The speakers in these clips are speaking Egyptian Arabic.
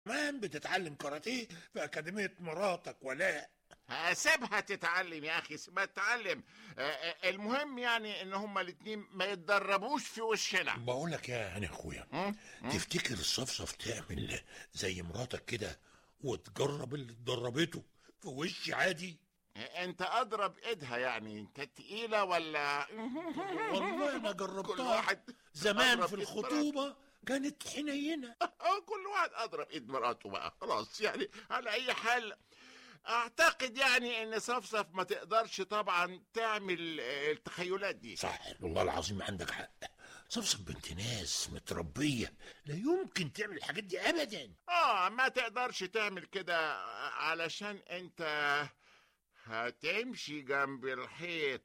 كمان بتتعلم كاراتيه في أكاديمية مراتك ولاء سيبها تتعلم يا اخي سيبها تتعلم آه، آه، المهم يعني ان هما الاتنين ما يتدربوش في وشنا بقول لك يا هاني اخويا مم؟ تفتكر الصفصف تعمل زي مراتك كده وتجرب اللي اتدربته في وش عادي انت اضرب ايدها يعني كانت تقيله ولا والله انا كل جربتها واحد زمان أضرب في إيد الخطوبة كانت حنينة اه كل واحد اضرب ايد مراته بقى خلاص يعني على اي حال اعتقد يعني ان صفصف ما تقدرش طبعا تعمل آه، التخيلات دي صح والله العظيم عندك حق صفصف بنت ناس متربية لا يمكن تعمل الحاجات دي أبدا اه ما تقدرش تعمل كده علشان انت هتمشي جنب الحيط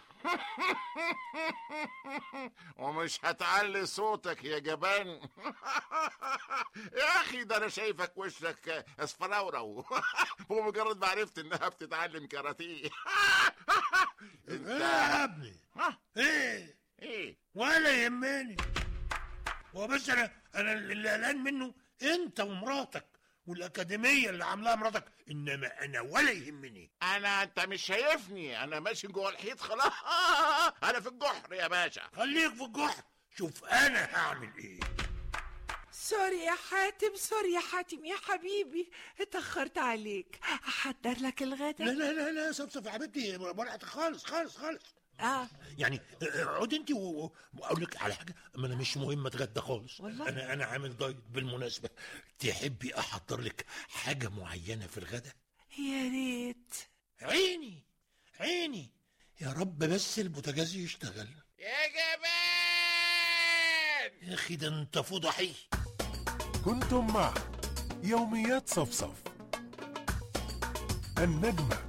ومش هتعلي صوتك يا جبان يا اخي ده انا شايفك وشك اصفراورو بمجرد ما عرفت انها بتتعلم كاراتيه إيه انت يا ابني ها ايه ايه ولا يهمني هو بس انا انا اللي قلقان منه انت ومراتك والاكاديميه اللي عاملاها مراتك انما انا ولا يهمني انا انت مش شايفني انا ماشي جوه الحيط خلاص انا في الجحر يا باشا خليك في الجحر شوف انا هعمل ايه سوري يا حاتم سوري يا حاتم يا حبيبي اتأخرت عليك أحضر لك لا الغدا لا لا لا صفصف يا حبيبتي براحتك خالص خالص خالص آه يعني اقعد انت و- و- واقول لك على حاجه ما انا مش مهم اتغدى خالص والله؟ انا انا عامل دايت بالمناسبه تحبي احضر لك حاجه معينه في الغدا يا ريت عيني عيني يا رب بس البوتاجاز يشتغل يا جبان يا اخي ده انت فضحي كنتم مع يوميات صفصف النجمة